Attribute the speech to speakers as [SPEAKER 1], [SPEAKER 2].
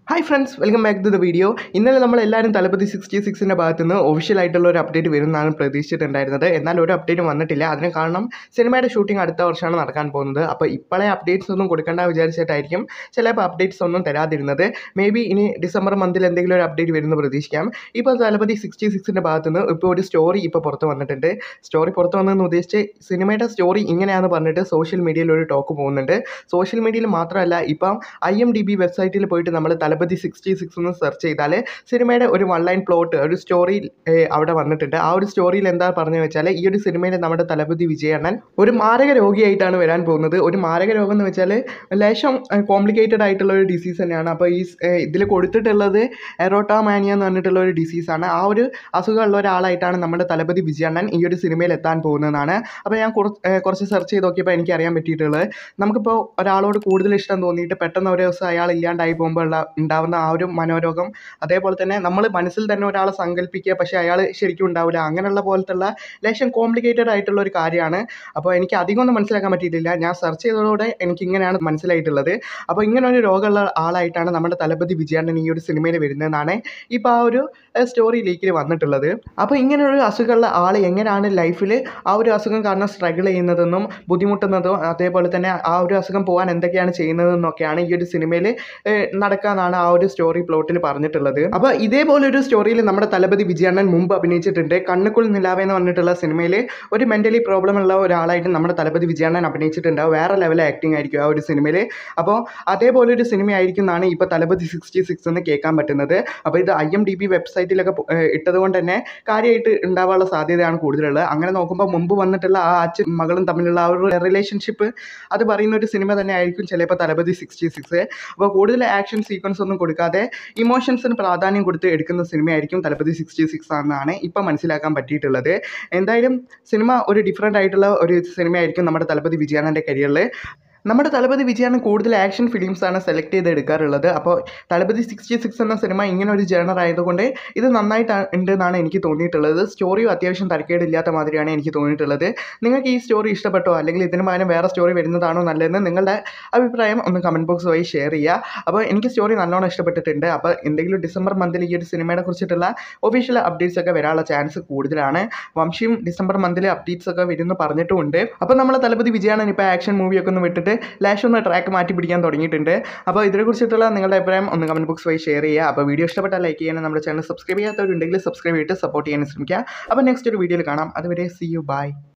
[SPEAKER 1] hi friends welcome back to the video ഇന്നലെ നമ്മൾ എല്ലാവരും തലപ്പതി സിക്സ്റ്റി സിക്സിൻ്റെ ഭാഗത്ത് നിന്ന് ഒഫീഷ്യൽ ആയിട്ടുള്ള ഒരു അപ്ഡേറ്റ് വരുമെന്നാണ് പ്രതീക്ഷിച്ചിട്ടുണ്ടായിരുന്നത് എന്നാൽ ഒരു അപ്ഡേറ്റും വന്നിട്ടില്ല അതിന് കാരണം സിനിമയുടെ ഷൂട്ടിംഗ് അടുത്ത വർഷമാണ് നടക്കാൻ പോകുന്നത് അപ്പോൾ ഇപ്പോഴേ അപ്ഡേറ്റ്സ് ഒന്നും കൊടുക്കേണ്ട വിചാരിച്ചിട്ടായിരിക്കും ചിലപ്പോൾ അപ്ഡേറ്റ്സ് ഒന്നും തരാതിരുന്നത് മേ ബി ഇനി ഡിസംബർ മന്തിൽ എന്തെങ്കിലും ഒരു അപ്ഡേറ്റ് വരുമെന്ന് പ്രതീക്ഷിക്കാം ഇപ്പോൾ തലപ്പതി സിക്സ്റ്റി സിക്സിൻ്റെ ഭാഗത്ത് നിന്ന് ഇപ്പോൾ ഒരു സ്റ്റോറി ഇപ്പോൾ പുറത്ത് വന്നിട്ടുണ്ട് സ്റ്റോറി പുറത്ത് വന്നതെന്ന് ഉദ്ദേശിച്ച് സിനിമയുടെ സ്റ്റോറി ഇങ്ങനെയാണെന്ന് പറഞ്ഞിട്ട് സോഷ്യൽ മീഡിയയിൽ ഒരു ടോക്ക് പോകുന്നുണ്ട് സോഷ്യൽ മീഡിയയിൽ മാത്രമല്ല ഇപ്പം ഐ എം ഡി ബി വെബ്സൈറ്റിൽ പോയിട്ട് നമ്മൾ തലപ്പതി സിക്സ്റ്റി സിക്സ് എന്ന് സെർച്ച് ചെയ്താൽ സിനിമയുടെ ഒരു വൺ ലൈൻ പ്ലോട്ട് ഒരു സ്റ്റോറി അവിടെ വന്നിട്ടുണ്ട് ആ ഒരു സ്റ്റോറിയിൽ എന്താ പറഞ്ഞു വെച്ചാൽ ഈ ഒരു സിനിമയിൽ നമ്മുടെ തലപതി വിജയണ്ണൻ ഒരു മാരക രോഗിയായിട്ടാണ് വരാൻ പോകുന്നത് ഒരു മാരക രോഗം എന്ന് വെച്ചാൽ ലേശം കോംപ്ലിക്കേറ്റഡ് ആയിട്ടുള്ള ഒരു ഡിസീസ് തന്നെയാണ് അപ്പോൾ ഈ ഇതിൽ കൊടുത്തിട്ടുള്ളത് എറോട്ടാമാനിയ എന്ന് പറഞ്ഞിട്ടുള്ള ഒരു ഡിസീസാണ് ആ ഒരു അസുഖമുള്ള ഒരാളായിട്ടാണ് നമ്മുടെ തലപതി വിജയണ്ണൻ ഈ ഒരു സിനിമയിൽ എത്താൻ പോകുന്നതാണ് അപ്പോൾ ഞാൻ കുറച്ച് ഏഹ് കുറച്ച് സെർച്ച് ചെയ്ത് നോക്കിയപ്പോൾ എനിക്ക് അറിയാൻ പറ്റിയിട്ടുള്ളത് നമുക്കിപ്പോൾ ഒരാളോട് കൂടുതൽ ഇഷ്ടം തോന്നിയിട്ട് പെട്ടെന്ന് ഒരു ദിവസം അയാൾ ഇല്ലാണ്ടായി പോകുമ്പോൾ ഉള്ള ഉണ്ടാവുന്ന ആ ഒരു മനോരോഗം അതേപോലെ തന്നെ നമ്മൾ മനസ്സിൽ തന്നെ ഒരാളെ സങ്കല്പിക്കുക പക്ഷേ അയാൾ ശരിക്കും ഉണ്ടാവില്ല അങ്ങനെയുള്ള പോലത്തുള്ള ലേശം കോംപ്ലിക്കേറ്റഡ് ആയിട്ടുള്ള ഒരു കാര്യമാണ് അപ്പോൾ എനിക്ക് അധികം ഒന്നും മനസ്സിലാക്കാൻ പറ്റിയിട്ടില്ല ഞാൻ സെർച്ച് ചെയ്തതോടെ എനിക്ക് ഇങ്ങനെയാണ് മനസ്സിലായിട്ടുള്ളത് അപ്പോൾ ഇങ്ങനെ ഒരു രോഗമുള്ള ആളായിട്ടാണ് നമ്മുടെ തലപതി വിജയാണ്ടൻ ഈ ഒരു സിനിമയിൽ വരുന്നതെന്നാണ് ഇപ്പോൾ ആ ഒരു സ്റ്റോറി ലീക്കിൽ വന്നിട്ടുള്ളത് അപ്പോൾ ഇങ്ങനെ ഒരു അസുഖമുള്ള ആൾ എങ്ങനെയാണ് ലൈഫിൽ ആ ഒരു അസുഖം കാരണം സ്ട്രഗിൾ ചെയ്യുന്നതെന്നും ബുദ്ധിമുട്ടുന്നതും അതേപോലെ തന്നെ ആ ഒരു അസുഖം പോകാൻ എന്തൊക്കെയാണ് ചെയ്യുന്നതെന്നൊക്കെയാണ് ഈ ഒരു സിനിമയിൽ നടക്കാന്നാണ് ആ ഒരു സ്റ്റോറി പ്ലോട്ടിൽ പറഞ്ഞിട്ടുള്ളത് അപ്പോൾ ഇതേപോലെ ഒരു സ്റ്റോറിയിൽ നമ്മുടെ തലപതി വിജയണ്ണൻ മുമ്പ് അഭിനയിച്ചിട്ടുണ്ട് കണ്ണുക്കുൾ നിലാവേ എന്ന് പറഞ്ഞിട്ടുള്ള സിനിമയിൽ ഒരു മെൻ്റലി പ്രോബ്ലം ഉള്ള ഒരാളായിട്ട് നമ്മുടെ തലപതി വിജയണ്ണൻ അഭിനയിച്ചിട്ടുണ്ട് വേറെ ലെവൽ ആക്ടിങ് ആയിരിക്കും ആ ഒരു സിനിമയിൽ അപ്പോൾ അതേപോലെ ഒരു സിനിമ ആയിരിക്കും എന്നാണ് ഇപ്പോൾ തലപതി സിക്സ്റ്റി സിക്സ് എന്ന് കേൾക്കാൻ പറ്റുന്നത് അപ്പോൾ ഇത് ഐ എം ഡി ബി വെബ്സൈറ്റിലൊക്കെ ഇട്ടത് കൊണ്ട് തന്നെ കാര്യമായിട്ട് ഉണ്ടാവാനുള്ള സാധ്യതയാണ് കൂടുതലുള്ളത് അങ്ങനെ നോക്കുമ്പോൾ മുമ്പ് വന്നിട്ടുള്ള ആ അച്ഛൻ മകളും തമ്മിലുള്ള ആ ഒരു റിലേഷൻഷിപ്പ് അത് പറയുന്ന ഒരു സിനിമ തന്നെ ആയിരിക്കും ചിലപ്പോൾ തലപതി സിക്സ്റ്റി സിക്സ് അപ്പോൾ കൂടുതൽ ആക്ഷൻ സീക്വൻസ് ഒന്നും കൊടുക്കാതെ ഇമോഷൻസിന് പ്രാധാന്യം കൊടുത്ത് എടുക്കുന്ന സിനിമയായിരിക്കും തലപതി സിക്സ്റ്റി സിക്സ് ആണെന്നാണ് ഇപ്പം മനസ്സിലാക്കാൻ പറ്റിയിട്ടുള്ളത് എന്തായാലും സിനിമ ഒരു ഡിഫറെൻ്റ് ആയിട്ടുള്ള ഒരു സിനിമയായിരിക്കും നമ്മുടെ തലപതി വിജയാനൻ്റെ കരിയറിൽ നമ്മുടെ തലപതി വിജയാണ് കൂടുതൽ ആക്ഷൻ ഫിലിംസാണ് സെലക്ട് ചെയ്ത് എടുക്കാറുള്ളത് അപ്പോൾ തലപതി സിക്സ്റ്റി സിക്സ് എന്ന സിനിമ ഇങ്ങനെ ഒരു ജേണർ ആയതുകൊണ്ട് ഇത് നന്നായിട്ട് ഉണ്ട് എന്നാണ് എനിക്ക് തോന്നിയിട്ടുള്ളത് സ്റ്റോറിയും അത്യാവശ്യം തരക്കേടില്ലാത്ത മാതിരിയാണ് എനിക്ക് തോന്നിയിട്ടുള്ളത് നിങ്ങൾക്ക് ഈ സ്റ്റോറി ഇഷ്ടപ്പെട്ടോ അല്ലെങ്കിൽ ഇതിന് പകരം വേറെ സ്റ്റോറി വരുന്നതാണോ നല്ലതെന്ന് നിങ്ങളുടെ അഭിപ്രായം ഒന്ന് കമൻറ്റ് ബോക്സ് വഴി ഷെയർ ചെയ്യുക അപ്പോൾ എനിക്ക് സ്റ്റോറി നല്ലോണം ഇഷ്ടപ്പെട്ടിട്ടുണ്ട് അപ്പോൾ എന്തെങ്കിലും ഡിസംബർ മന്തിൽ ഈ ഒരു സിനിമയെ കുറിച്ചിട്ടുള്ള ഒഫീഷ്യൽ അപ്ഡേറ്റ്സ് ഒക്കെ വരാനുള്ള ചാൻസ് കൂടുതലാണ് വംശിയും ഡിസംബർ മന്തിൽ അപ്ഡേറ്റ്സ് ഒക്കെ വരുമെന്ന് പറഞ്ഞിട്ടുമുണ്ട് അപ്പോൾ നമ്മൾ തലപതി വിജയാണ് ഇപ്പോൾ ആക്ഷൻ മൂവിയൊക്കെ ഒന്ന് വിട്ടിട്ട് ലാഷ് ഒന്ന് ട്രാക്ക് മാറ്റി പിടിക്കാൻ തുടങ്ങിയിട്ടുണ്ട് അപ്പോൾ ഇതിനെക്കുറിച്ചിട്ടുള്ള നിങ്ങളുടെ അഭിപ്രായം ഒന്ന് കമൻറ്റ് ബോക്സ് വഴി ഷെയർ ചെയ്യുക അപ്പോൾ വീഡിയോ ഇഷ്ടപ്പെട്ടാൽ ലൈക്ക് ചെയ്യാനും നമ്മുടെ ചാനൽ സബ്സ്ക്രൈബ് ചെയ്യാത്തവരുണ്ടെങ്കിൽ സബ്സ്ക്രൈബ് ചെയ്തിട്ട് സപ്പോർട്ട് ചെയ്യാൻ ശ്രമിക്കുക അപ്പോൾ നെക്സ്റ്റ് ഒരു വീഡിയോയിൽ കാണാം അതുവരെ സി യു ബൈ